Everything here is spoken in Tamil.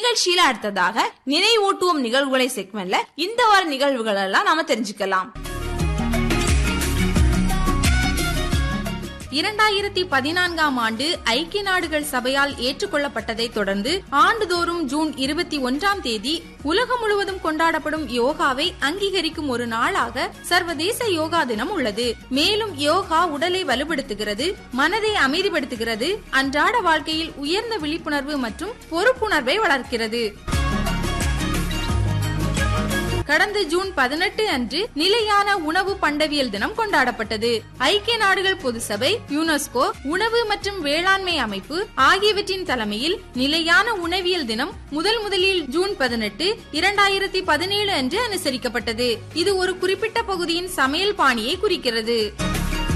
நிகழ்ச்சியில அடுத்ததாக நினைவூட்டுவோம் நிகழ்வுகளை செக்மெண்ட்ல இந்த வார நிகழ்வுகள் எல்லாம் நாம தெரிஞ்சுக்கலாம் இரண்டாயிரத்தி பதினான்காம் ஆண்டு ஐக்கிய நாடுகள் சபையால் ஏற்றுக்கொள்ளப்பட்டதை தொடர்ந்து ஆண்டுதோறும் ஜூன் இருபத்தி ஒன்றாம் தேதி உலகம் முழுவதும் கொண்டாடப்படும் யோகாவை அங்கீகரிக்கும் ஒரு நாளாக சர்வதேச யோகா தினம் உள்ளது மேலும் யோகா உடலை வலுப்படுத்துகிறது மனதை அமைதிப்படுத்துகிறது அன்றாட வாழ்க்கையில் உயர்ந்த விழிப்புணர்வு மற்றும் பொறுப்புணர்வை வளர்க்கிறது கடந்த ஜூன் பதினெட்டு அன்று நிலையான உணவு பண்டவியல் தினம் கொண்டாடப்பட்டது ஐக்கிய நாடுகள் பொதுசபை யுனெஸ்கோ உணவு மற்றும் வேளாண்மை அமைப்பு ஆகியவற்றின் தலைமையில் நிலையான உணவியல் தினம் முதல் முதலில் ஜூன் பதினெட்டு இரண்டாயிரத்தி பதினேழு அன்று அனுசரிக்கப்பட்டது இது ஒரு குறிப்பிட்ட பகுதியின் சமையல் பாணியை குறிக்கிறது